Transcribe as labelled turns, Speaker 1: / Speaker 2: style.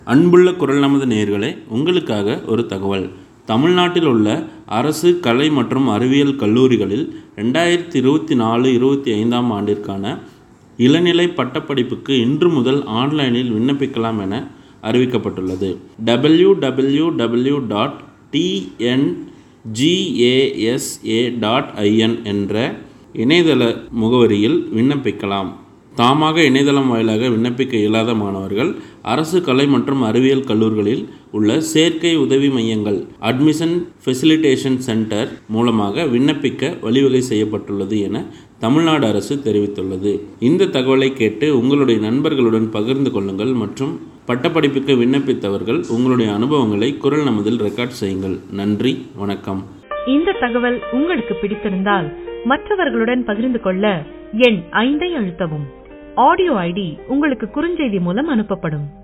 Speaker 1: அன்புள்ள குரல் நமது நேயர்களே உங்களுக்காக ஒரு தகவல் தமிழ்நாட்டில் உள்ள அரசு கலை மற்றும் அறிவியல் கல்லூரிகளில் ரெண்டாயிரத்தி இருபத்தி நாலு இருபத்தி ஐந்தாம் ஆண்டிற்கான இளநிலை பட்டப்படிப்புக்கு இன்று முதல் ஆன்லைனில் விண்ணப்பிக்கலாம் என அறிவிக்கப்பட்டுள்ளது W W W dot TNGASA dot IN என்ற இணையதள முகவரியில் விண்ணப்பிக்கலாம் தாமாக இணையதளம் வாயிலாக விண்ணப்பிக்க இயலாத மாணவர்கள் அரசு கலை மற்றும் அறிவியல் கல்லூரிகளில் உள்ள சேர்க்கை உதவி மையங்கள் அட்மிஷன் ஃபெசிலிட்டேஷன் சென்டர் மூலமாக விண்ணப்பிக்க வழிவகை செய்யப்பட்டுள்ளது என தமிழ்நாடு அரசு தெரிவித்துள்ளது இந்த தகவலை கேட்டு உங்களுடைய நண்பர்களுடன் பகிர்ந்து கொள்ளுங்கள் மற்றும் பட்டப்படிப்புக்கு விண்ணப்பித்தவர்கள் உங்களுடைய அனுபவங்களை குரல் நமதில் ரெக்கார்ட் செய்யுங்கள் நன்றி வணக்கம்
Speaker 2: இந்த தகவல் உங்களுக்கு பிடித்திருந்தால் மற்றவர்களுடன் பகிர்ந்து கொள்ள எண் ஐந்தை அழுத்தவும் ஆடியோ ஐடி உங்களுக்கு குறுஞ்செய்தி மூலம் அனுப்பப்படும்